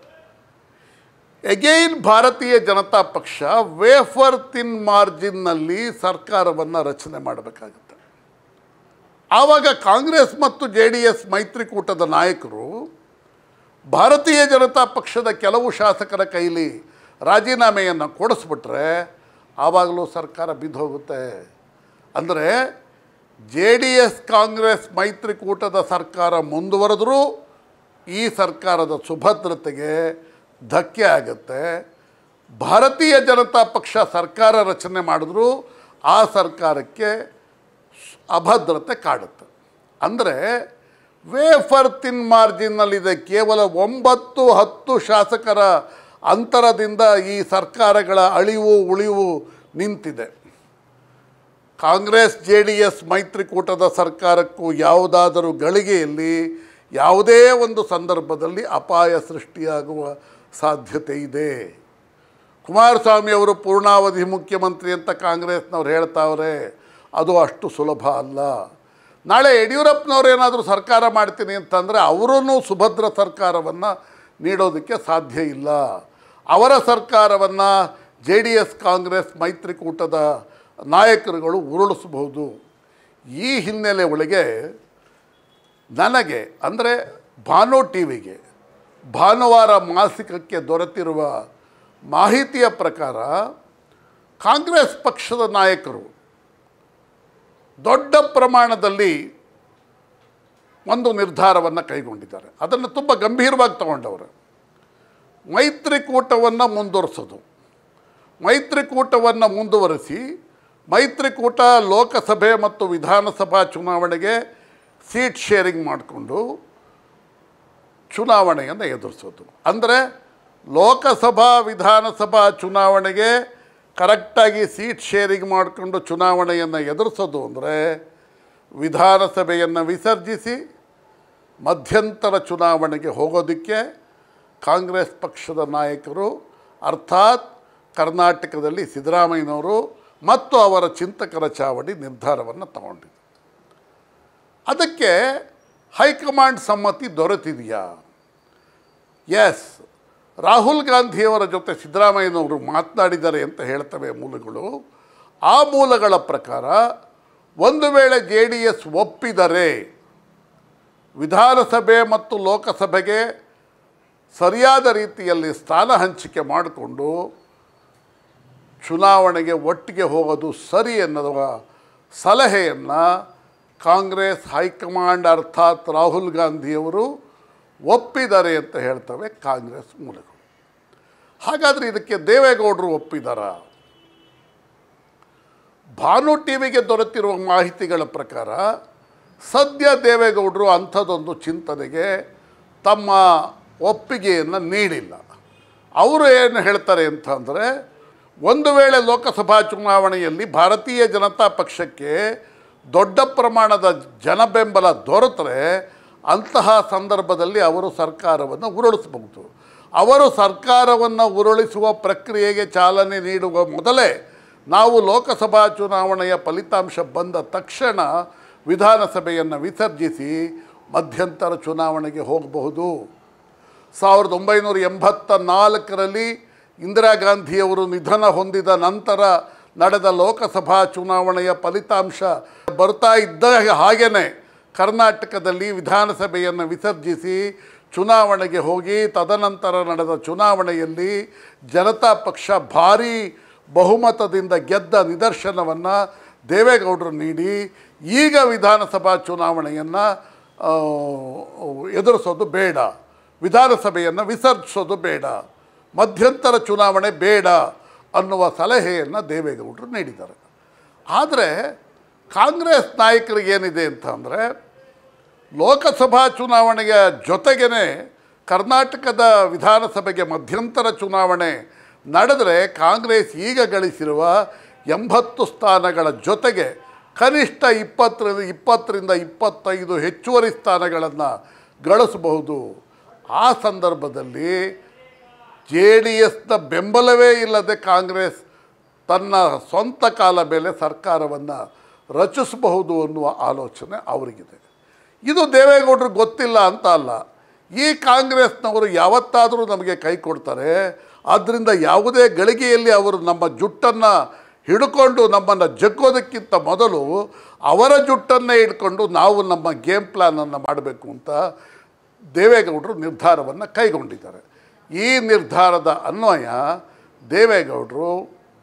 ಎಗೈನ್ ಭಾರತೀಯ ಜನತಾ ಪಕ್ಷ ವೇಫರ್ ತಿನ್ ಮಾರ್ಜಿನ್ನಲ್ಲಿ ಸರ್ಕಾರವನ್ನು ರಚನೆ ಮಾಡಬೇಕಾಗುತ್ತೆ ಆವಾಗ ಕಾಂಗ್ರೆಸ್ ಮತ್ತು ಜೆ ಡಿ ಎಸ್ ಮೈತ್ರಿಕೂಟದ ನಾಯಕರು ಭಾರತೀಯ ಜನತಾ ಪಕ್ಷದ ಕೆಲವು ಶಾಸಕರ ಕೈಲಿ ರಾಜೀನಾಮೆಯನ್ನು ಕೊಡಿಸ್ಬಿಟ್ರೆ ಆವಾಗಲೂ ಸರ್ಕಾರ ಬಿದ್ದು ಹೋಗುತ್ತೆ ಅಂದರೆ ಜೆ ಡಿ ಎಸ್ ಕಾಂಗ್ರೆಸ್ ಮೈತ್ರಿಕೂಟದ ಸರ್ಕಾರ ಮುಂದುವರೆದರೂ ಈ ಸರ್ಕಾರದ ಸುಭದ್ರತೆಗೆ ಧಕ್ಕೆ ಆಗುತ್ತೆ ಭಾರತೀಯ ಜನತಾ ಪಕ್ಷ ಸರ್ಕಾರ ರಚನೆ ಮಾಡಿದ್ರೂ ಆ ಸರ್ಕಾರಕ್ಕೆ ಅಭದ್ರತೆ ಕಾಡುತ್ತೆ ಅಂದರೆ ವೇಫರ್ ತಿನ್ ಮಾರ್ಜಿನ್ನಲ್ಲಿದೆ ಕೇವಲ ಒಂಬತ್ತು ಹತ್ತು ಶಾಸಕರ ಅಂತರದಿಂದ ಈ ಸರ್ಕಾರಗಳ ಅಳಿವು ಉಳಿವು ನಿಂತಿದೆ ಕಾಂಗ್ರೆಸ್ ಜೆ ಡಿ ಎಸ್ ಮೈತ್ರಿಕೂಟದ ಸರ್ಕಾರಕ್ಕೂ ಯಾವುದಾದರೂ ಗಳಿಗೆಯಲ್ಲಿ ಯಾವುದೇ ಒಂದು ಸಂದರ್ಭದಲ್ಲಿ ಅಪಾಯ ಸೃಷ್ಟಿಯಾಗುವ ಸಾಧ್ಯತೆ ಇದೆ ಕುಮಾರಸ್ವಾಮಿ ಅವರು ಪೂರ್ಣಾವಧಿ ಮುಖ್ಯಮಂತ್ರಿ ಅಂತ ಕಾಂಗ್ರೆಸ್ನವ್ರು ಹೇಳ್ತಾವ್ರೆ ಅದು ಅಷ್ಟು ಸುಲಭ ಅಲ್ಲ ನಾಳೆ ಯಡಿಯೂರಪ್ಪನವ್ರು ಏನಾದರೂ ಸರ್ಕಾರ ಮಾಡ್ತೀನಿ ಅಂತಂದರೆ ಅವರೂ ಸುಭದ್ರ ಸರ್ಕಾರವನ್ನು ನೀಡೋದಕ್ಕೆ ಸಾಧ್ಯ ಇಲ್ಲ ಅವರ ಸರ್ಕಾರವನ್ನು ಜೆ ಡಿ ಎಸ್ ಕಾಂಗ್ರೆಸ್ ಮೈತ್ರಿಕೂಟದ ನಾಯಕರುಗಳು ಉರುಳಿಸಬಹುದು ಈ ಹಿನ್ನೆಲೆ ಒಳಗೆ ನನಗೆ ಅಂದರೆ ಭಾನು ಟಿ ವಿಗೆ ಭಾನುವಾರ ಮಾಸಿಕಕ್ಕೆ ದೊರೆತಿರುವ ಮಾಹಿತಿಯ ಪ್ರಕಾರ ಕಾಂಗ್ರೆಸ್ ಪಕ್ಷದ ನಾಯಕರು ದೊಡ್ಡ ಪ್ರಮಾಣದಲ್ಲಿ ಒಂದು ನಿರ್ಧಾರವನ್ನು ಕೈಗೊಂಡಿದ್ದಾರೆ ಅದನ್ನು ತುಂಬ ಗಂಭೀರವಾಗಿ ತಗೊಂಡವರು ಮೈತ್ರಿಕೂಟವನ್ನು ಮುಂದುವರಿಸೋದು ಮೈತ್ರಿಕೂಟವನ್ನು ಮುಂದುವರಿಸಿ ಮೈತ್ರಿಕೂಟ ಲೋಕಸಭೆ ಮತ್ತು ವಿಧಾನಸಭಾ ಚುನಾವಣೆಗೆ ಸೀಟ್ ಶೇರಿಂಗ್ ಮಾಡಿಕೊಂಡು ಚುನಾವಣೆಯನ್ನು ಎದುರಿಸೋದು ಅಂದರೆ ಲೋಕಸಭಾ ವಿಧಾನಸಭಾ ಚುನಾವಣೆಗೆ ಕರೆಕ್ಟಾಗಿ ಸೀಟ್ ಶೇರಿಂಗ್ ಮಾಡಿಕೊಂಡು ಚುನಾವಣೆಯನ್ನು ಎದುರಿಸೋದು ಅಂದರೆ ವಿಧಾನಸಭೆಯನ್ನು ವಿಸರ್ಜಿಸಿ ಮಧ್ಯಂತರ ಚುನಾವಣೆಗೆ ಹೋಗೋದಕ್ಕೆ ಕಾಂಗ್ರೆಸ್ ಪಕ್ಷದ ನಾಯಕರು ಅರ್ಥಾತ್ ಕರ್ನಾಟಕದಲ್ಲಿ ಸಿದ್ದರಾಮಯ್ಯನವರು ಮತ್ತು ಅವರ ಚಿಂತಕರ ಚಾವಡಿ ನಿರ್ಧಾರವನ್ನು ತಗೊಂಡಿದೆ ಅದಕ್ಕೆ ಹೈಕಮಾಂಡ್ ಸಮ್ಮತಿ ದೊರೆತಿದೆಯಾ ಎಸ್ ರಾಹುಲ್ ಗಾಂಧಿಯವರ ಜೊತೆ ಸಿದ್ದರಾಮಯ್ಯನವರು ಮಾತನಾಡಿದ್ದಾರೆ ಅಂತ ಹೇಳ್ತವೆ ಮೂಲಗಳು ಆ ಮೂಲಗಳ ಪ್ರಕಾರ ಒಂದು ವೇಳೆ ಜೆ ಡಿ ಎಸ್ ಒಪ್ಪಿದರೆ ವಿಧಾನಸಭೆ ಮತ್ತು ಲೋಕಸಭೆಗೆ ಸರಿಯಾದ ರೀತಿಯಲ್ಲಿ ಸ್ಥಾನ ಹಂಚಿಕೆ ಮಾಡಿಕೊಂಡು ಚುನಾವಣೆಗೆ ಒಟ್ಟಿಗೆ ಹೋಗೋದು ಸರಿ ಎನ್ನುವ ಸಲಹೆಯನ್ನು ಕಾಂಗ್ರೆಸ್ ಹೈಕಮಾಂಡ್ ಅರ್ಥಾತ್ ರಾಹುಲ್ ಗಾಂಧಿಯವರು ಒಪ್ಪಿದ್ದಾರೆ ಅಂತ ಹೇಳ್ತವೆ ಕಾಂಗ್ರೆಸ್ ಮೂಲಗಳು ಹಾಗಾದರೆ ಇದಕ್ಕೆ ದೇವೇಗೌಡರು ಒಪ್ಪಿದಾರ ಭಾನು ಟಿ ವಿಗೆ ದೊರೆತಿರುವ ಮಾಹಿತಿಗಳ ಪ್ರಕಾರ ಸದ್ಯ ದೇವೇಗೌಡರು ಅಂಥದ್ದೊಂದು ಚಿಂತನೆಗೆ ತಮ್ಮ ಒಪ್ಪಿಗೆಯನ್ನು ನೀಡಿಲ್ಲ ಅವರು ಏನು ಹೇಳ್ತಾರೆ ಅಂತಂದರೆ ಒಂದು ವೇಳೆ ಲೋಕಸಭಾ ಚುನಾವಣೆಯಲ್ಲಿ ಭಾರತೀಯ ಜನತಾ ಪಕ್ಷಕ್ಕೆ ದೊಡ್ಡ ಪ್ರಮಾಣದ ಜನಬೆಂಬಲ ದೊರೆತರೆ ಅಂತಹ ಸಂದರ್ಭದಲ್ಲಿ ಅವರು ಸರ್ಕಾರವನ್ನು ಉರುಳಿಸಬಹುದು ಅವರು ಸರ್ಕಾರವನ್ನು ಉರುಳಿಸುವ ಪ್ರಕ್ರಿಯೆಗೆ ಚಾಲನೆ ನೀಡುವ ಮೊದಲೇ ನಾವು ಲೋಕಸಭಾ ಚುನಾವಣೆಯ ಫಲಿತಾಂಶ ಬಂದ ತಕ್ಷಣ ವಿಧಾನಸಭೆಯನ್ನು ವಿಸರ್ಜಿಸಿ ಮಧ್ಯಂತರ ಚುನಾವಣೆಗೆ ಹೋಗಬಹುದು ಸಾವಿರದ ಒಂಬೈನೂರ ಎಂಬತ್ತ ನಾಲ್ಕರಲ್ಲಿ ಇಂದಿರಾ ಗಾಂಧಿಯವರು ನಿಧನ ಹೊಂದಿದ ನಂತರ ನಡೆದ ಲೋಕಸಭಾ ಚುನಾವಣೆಯ ಫಲಿತಾಂಶ ಬರ್ತಾ ಇದ್ದ ಹಾಗೆಯೇ ಕರ್ನಾಟಕದಲ್ಲಿ ವಿಧಾನಸಭೆಯನ್ನು ವಿಸರ್ಜಿಸಿ ಚುನಾವಣೆಗೆ ಹೋಗಿ ತದನಂತರ ನಡೆದ ಚುನಾವಣೆಯಲ್ಲಿ ಜನತಾ ಪಕ್ಷ ಭಾರೀ ಬಹುಮತದಿಂದ ಗೆದ್ದ ನಿದರ್ಶನವನ್ನು ದೇವೇಗೌಡರು ನೀಡಿ ಈಗ ವಿಧಾನಸಭಾ ಚುನಾವಣೆಯನ್ನು ಎದುರಿಸೋದು ಬೇಡ ವಿಧಾನಸಭೆಯನ್ನು ವಿಸರ್ಜಿಸೋದು ಬೇಡ ಮಧ್ಯಂತರ ಚುನಾವಣೆ ಬೇಡ ಅನ್ನುವ ಸಲಹೆಯನ್ನು ದೇವೇಗೌಡರು ನೀಡಿದ್ದಾರೆ ಆದರೆ ಕಾಂಗ್ರೆಸ್ ನಾಯಕರಿಗೆ ಏನಿದೆ ಅಂತ ಅಂದರೆ ಲೋಕಸಭಾ ಚುನಾವಣೆಯ ಜೊತೆಗೇ ಕರ್ನಾಟಕದ ವಿಧಾನಸಭೆಗೆ ಮಧ್ಯಂತರ ಚುನಾವಣೆ ನಡೆದರೆ ಕಾಂಗ್ರೆಸ್ ಈಗ ಗಳಿಸಿರುವ ಎಂಬತ್ತು ಸ್ಥಾನಗಳ ಜೊತೆಗೆ ಕನಿಷ್ಠ ಇಪ್ಪತ್ತರಿಂದ ಇಪ್ಪತ್ತರಿಂದ ಇಪ್ಪತ್ತೈದು ಹೆಚ್ಚುವರಿ ಸ್ಥಾನಗಳನ್ನು ಗಳಿಸಬಹುದು ಆ ಸಂದರ್ಭದಲ್ಲಿ ಜೆ ಡಿ ಎಸ್ನ ಬೆಂಬಲವೇ ಇಲ್ಲದೆ ಕಾಂಗ್ರೆಸ್ ತನ್ನ ಸ್ವಂತ ಕಾಲ ಮೇಲೆ ಸರ್ಕಾರವನ್ನು ರಚಿಸಬಹುದು ಅನ್ನುವ ಆಲೋಚನೆ ಅವರಿಗಿದೆ ಇದು ದೇವೇಗೌಡರಿಗೆ ಗೊತ್ತಿಲ್ಲ ಅಂತ ಅಲ್ಲ ಈ ಕಾಂಗ್ರೆಸ್ನವರು ಯಾವತ್ತಾದರೂ ನಮಗೆ ಕೈ ಕೊಡ್ತಾರೆ ಆದ್ದರಿಂದ ಯಾವುದೇ ಗಳಿಗೆಯಲ್ಲಿ ಅವರು ನಮ್ಮ ಜುಟ್ಟನ್ನು ಹಿಡ್ಕೊಂಡು ನಮ್ಮನ್ನು ಜಗ್ಗೋದಕ್ಕಿಂತ ಮೊದಲು ಅವರ ಜುಟ್ಟನ್ನೇ ಹಿಡ್ಕೊಂಡು ನಾವು ನಮ್ಮ ಗೇಮ್ ಪ್ಲ್ಯಾನನ್ನು ಮಾಡಬೇಕು ಅಂತ ದೇವೇಗೌಡರು ನಿರ್ಧಾರವನ್ನು ಕೈಗೊಂಡಿದ್ದಾರೆ ಈ ನಿರ್ಧಾರದ ಅನ್ವಯ ದೇವೇಗೌಡರು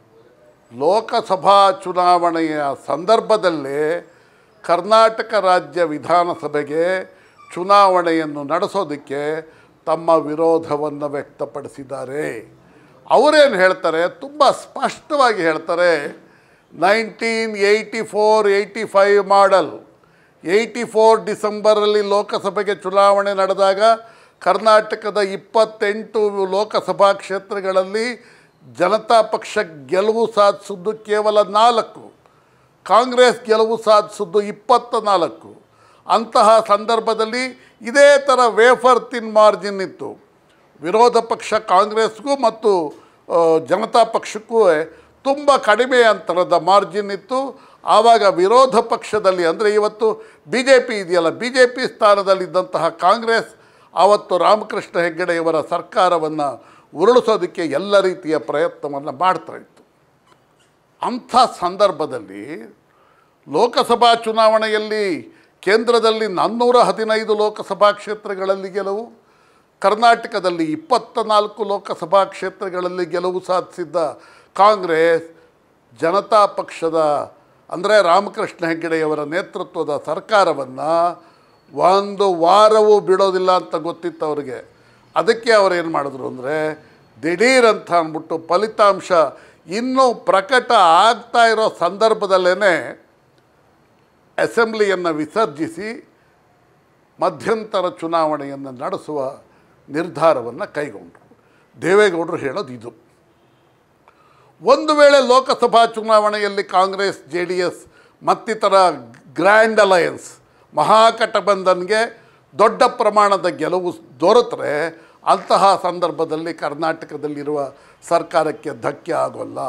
ಲೋಕಸಭಾ ಚುನಾವಣೆಯ ಸಂದರ್ಭದಲ್ಲೇ ಕರ್ನಾಟಕ ರಾಜ್ಯ ವಿಧಾನಸಭೆಗೆ ಚುನಾವಣೆಯನ್ನು ನಡೆಸೋದಕ್ಕೆ ತಮ್ಮ ವಿರೋಧವನ್ನು ವ್ಯಕ್ತಪಡಿಸಿದ್ದಾರೆ ಅವರೇನು ಹೇಳ್ತಾರೆ ತುಂಬ ಸ್ಪಷ್ಟವಾಗಿ ಹೇಳ್ತಾರೆ nineteen eighty four eighty five ಮಾಡಲ್ ಏಯ್ಟಿ ಫೋರ್ ಡಿಸೆಂಬರಲ್ಲಿ ಲೋಕಸಭೆಗೆ ಚುನಾವಣೆ ನಡೆದಾಗ ಕರ್ನಾಟಕದ ಇಪ್ಪತ್ತೆಂಟು ಲೋಕಸಭಾ ಕ್ಷೇತ್ರಗಳಲ್ಲಿ ಜನತಾ ಪಕ್ಷ ಗೆಲುವು ಸಾಧಿಸಿದ್ದು ಕೇವಲ ನಾಲ್ಕು ಕಾಂಗ್ರೆಸ್ ಗೆಲುವು ಸಾಧಿಸಿದ್ದು ಇಪ್ಪತ್ತ ನಾಲ್ಕು ಅಂತಹ ಸಂದರ್ಭದಲ್ಲಿ ಇದೇ ಥರ ವೇಫರ್ ತಿನ್ ಮಾರ್ಜಿನ್ ಇತ್ತು ವಿರೋಧ ಪಕ್ಷ ಕಾಂಗ್ರೆಸ್ಗೂ ಮತ್ತು ಆ, ಜನತಾ ಪಕ್ಷಕ್ಕೂ ತುಂಬ ಕಡಿಮೆ ಅಂತರದ ಮಾರ್ಜಿನ್ ಇತ್ತು ಆವಾಗ ವಿರೋಧ ಪಕ್ಷದಲ್ಲಿ ಅಂದರೆ ಇವತ್ತು ಬಿ ಜೆ ಪಿ ಇದೆಯಲ್ಲ ಬಿ ಜೆ ಪಿ ಸ್ಥಾನದಲ್ಲಿದ್ದಂತಹ ಕಾಂಗ್ರೆಸ್ ಆವತ್ತು ರಾಮಕೃಷ್ಣ ಹೆಗ್ಗಡೆಯವರ ಸರ್ಕಾರವನ್ನು ಉರುಳಿಸೋದಕ್ಕೆ ಎಲ್ಲ ರೀತಿಯ ಪ್ರಯತ್ನವನ್ನು ಮಾಡ್ತಾ ಇತ್ತು ಅಂಥ ಸಂದರ್ಭದಲ್ಲಿ ಲೋಕಸಭಾ ಚುನಾವಣೆಯಲ್ಲಿ ಕೇಂದ್ರದಲ್ಲಿ ನಾನ್ನೂರ ಹದಿನೈದು ಲೋಕಸಭಾ ಕ್ಷೇತ್ರಗಳಲ್ಲಿ ಗೆಲುವು ಕರ್ನಾಟಕದಲ್ಲಿ ಇಪ್ಪತ್ತ ನಾಲ್ಕು ಲೋಕಸಭಾ ಕ್ಷೇತ್ರಗಳಲ್ಲಿ ಗೆಲುವು ಸಾಧಿಸಿದ್ದ ಕಾಂಗ್ರೆಸ್ ಜನತಾ ಪಕ್ಷದ ಅಂದರೆ ರಾಮಕೃಷ್ಣ ಹೆಗ್ಗಡೆಯವರ ನೇತೃತ್ವದ ಸರ್ಕಾರವನ್ನು ಒಂದು ವಾರವೂ ಬಿಡೋದಿಲ್ಲ ಅಂತ ಗೊತ್ತಿತ್ತು ಅವರಿಗೆ ಅದಕ್ಕೆ ಅವ್ರು ಏನು ಮಾಡಿದ್ರು ಅಂದರೆ ದಿಢೀರಂತ ಅಂದ್ಬಿಟ್ಟು ಫಲಿತಾಂಶ ಇನ್ನೂ ಪ್ರಕಟ ಆಗ್ತಾ ಇರೋ ಸಂದರ್ಭದಲ್ಲೇ ಅಸೆಂಬ್ಲಿಯನ್ನು ವಿಸರ್ಜಿಸಿ ಮಧ್ಯಂತರ ಚುನಾವಣೆಯನ್ನು ನಡೆಸುವ ನಿರ್ಧಾರವನ್ನು ಕೈಗೊಂಡರು ದೇವೇಗೌಡರು ಹೇಳೋದು ಇದು ಒಂದು ವೇಳೆ ಲೋಕಸಭಾ ಚುನಾವಣೆಯಲ್ಲಿ ಕಾಂಗ್ರೆಸ್ ಜೆ ಡಿ ಎಸ್ ಮತ್ತಿತರ ಗ್ರ್ಯಾಂಡ್ ಅಲಯನ್ಸ್ ಮಹಾಗಠಬಂಧನ್ಗೆ ದೊಡ್ಡ ಪ್ರಮಾಣದ ಗೆಲುವು ದೊರೆತರೆ ಅಂತಹ ಸಂದರ್ಭದಲ್ಲಿ ಕರ್ನಾಟಕದಲ್ಲಿರುವ ಸರ್ಕಾರಕ್ಕೆ ಧಕ್ಕೆ ಆಗೋಲ್ಲ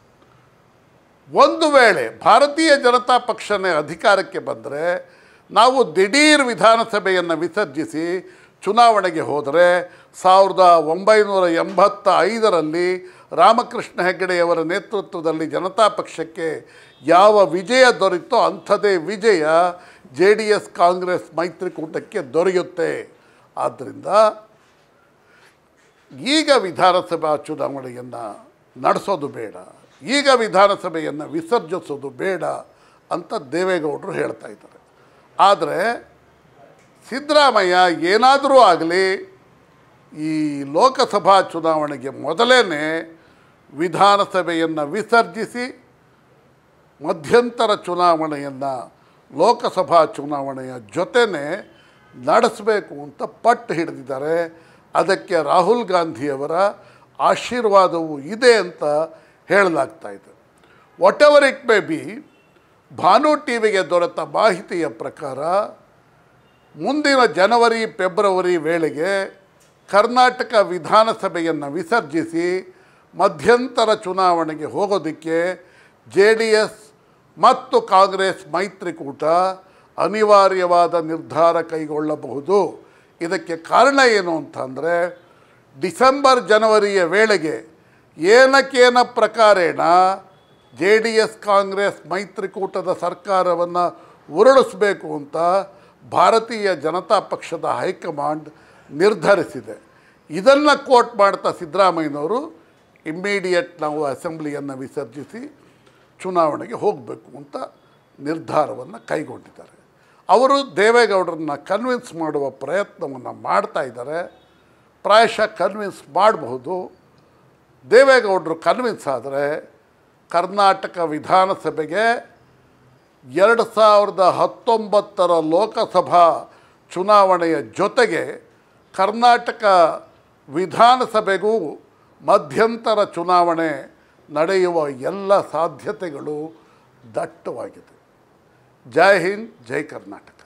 ಒಂದು ವೇಳೆ ಭಾರತೀಯ ಜನತಾ ಪಕ್ಷನೇ ಅಧಿಕಾರಕ್ಕೆ ಬಂದರೆ ನಾವು ದಿಢೀರ್ ವಿಧಾನಸಭೆಯನ್ನು ವಿಸರ್ಜಿಸಿ ಚುನಾವಣೆಗೆ ಹೋದರೆ ಸಾವಿರದ ಒಂಬೈನೂರ ಎಂಬತ್ತ ಐದರಲ್ಲಿ ರಾಮಕೃಷ್ಣ ಹೆಗಡೆಯವರ ನೇತೃತ್ವದಲ್ಲಿ ಜನತಾ ಪಕ್ಷಕ್ಕೆ ಯಾವ ವಿಜಯ ದೊರೆತೋ ಅಂಥದೇ ವಿಜಯ ಜೆ ಡಿ ಎಸ್ ಕಾಂಗ್ರೆಸ್ ಮೈತ್ರಿಕೂಟಕ್ಕೆ ದೊರೆಯುತ್ತೆ ಆದ್ದರಿಂದ ಈಗ ವಿಧಾನಸಭಾ ಚುನಾವಣೆಯನ್ನು ನಡೆಸೋದು ಬೇಡ ಈಗ ವಿಧಾನಸಭೆಯನ್ನು ವಿಸರ್ಜಿಸೋದು ಬೇಡ ಅಂತ ದೇವೇಗೌಡರು ಹೇಳ್ತಾ ಇದ್ದಾರೆ ಆದರೆ ಸಿದ್ದರಾಮಯ್ಯ ಏನಾದರೂ ಆಗಲಿ ಈ ಲೋಕಸಭಾ ಚುನಾವಣೆಗೆ ಮೊದಲೇ ವಿಧಾನಸಭೆಯನ್ನು ವಿಸರ್ಜಿಸಿ ಮಧ್ಯಂತರ ಚುನಾವಣೆಯನ್ನು ಲೋಕಸಭಾ ಚುನಾವಣೆಯ ಜೊತೆನೇ ನಡೆಸಬೇಕು ಅಂತ ಪಟ್ಟು ಹಿಡಿದಿದ್ದಾರೆ ಅದಕ್ಕೆ ರಾಹುಲ್ ಗಾಂಧಿಯವರ ಆಶೀರ್ವಾದವೂ ಇದೆ ಅಂತ ಹೇಳಲಾಗ್ತಾ ಇದೆ whatever it may be ಭಾನು ಟಿ ವಿಗೆ ದೊರೆತ ಮಾಹಿತಿಯ ಪ್ರಕಾರ ಮುಂದಿನ ಜನವರಿ ಫೆಬ್ರವರಿ ವೇಳೆಗೆ ಕರ್ನಾಟಕ ವಿಧಾನಸಭೆಯನ್ನು ವಿಸರ್ಜಿಸಿ ಮಧ್ಯಂತರ ಚುನಾವಣೆಗೆ ಹೋಗೋದಕ್ಕೆ ಜೆ ಡಿ ಎಸ್ ಮತ್ತು ಕಾಂಗ್ರೆಸ್ ಮೈತ್ರಿಕೂಟ ಅನಿವಾರ್ಯವಾದ ನಿರ್ಧಾರ ಕೈಗೊಳ್ಳಬಹುದು ಇದಕ್ಕೆ ಕಾರಣ ಏನು ಅಂತಂದರೆ ಡಿಸೆಂಬರ್ ಜನವರಿಯ ವೇಳೆಗೆ ಏನಕ್ಕೇನ ಪ್ರಕಾರೇಣ ಜೆ ಡಿ ಎಸ್ ಕಾಂಗ್ರೆಸ್ ಮೈತ್ರಿಕೂಟದ ಸರ್ಕಾರವನ್ನು ಉರುಳಿಸಬೇಕು ಅಂತ ಭಾರತೀಯ ಜನತಾ ಪಕ್ಷದ ಹೈಕಮಾಂಡ್ ನಿರ್ಧರಿಸಿದೆ ಇದನ್ನು ಕೋಟ್ ಮಾಡ್ತಾ ಸಿದ್ದರಾಮಯ್ಯನವರು ಇಮ್ಮಿಡಿಯೇಟ್ ನಾವು ಅಸೆಂಬ್ಲಿಯನ್ನು ವಿಸರ್ಜಿಸಿ ಚುನಾವಣೆಗೆ ಹೋಗಬೇಕು ಅಂತ ನಿರ್ಧಾರವನ್ನು ಕೈಗೊಂಡಿದ್ದಾರೆ ಅವರು ದೇವೇಗೌಡರನ್ನ ಕನ್ವಿನ್ಸ್ ಮಾಡುವ ಪ್ರಯತ್ನವನ್ನು ಮಾಡ್ತಾ ಇದ್ದಾರೆ ಪ್ರಾಯಶಃ ಕನ್ವಿನ್ಸ್ ಮಾಡಬಹುದು ದೇವೇಗೌಡರು ಕನ್ವಿನ್ಸ್ ಆದರೆ ಕರ್ನಾಟಕ ವಿಧಾನಸಭೆಗೆ ಎರಡು ಸಾವಿರದ ಹತ್ತೊಂಬತ್ತರ ಲೋಕಸಭಾ ಚುನಾವಣೆಯ ಜೊತೆಗೆ ಕರ್ನಾಟಕ ವಿಧಾನಸಭೆಗೂ ಮಧ್ಯಂತರ ಚುನಾವಣೆ ನಡೆಯುವ ಎಲ್ಲ ಸಾಧ್ಯತೆಗಳು ದಟ್ಟವಾಗಿದೆ ಜೈ ಹಿಂದ್ ಜೈ ಕರ್ನಾಟಕ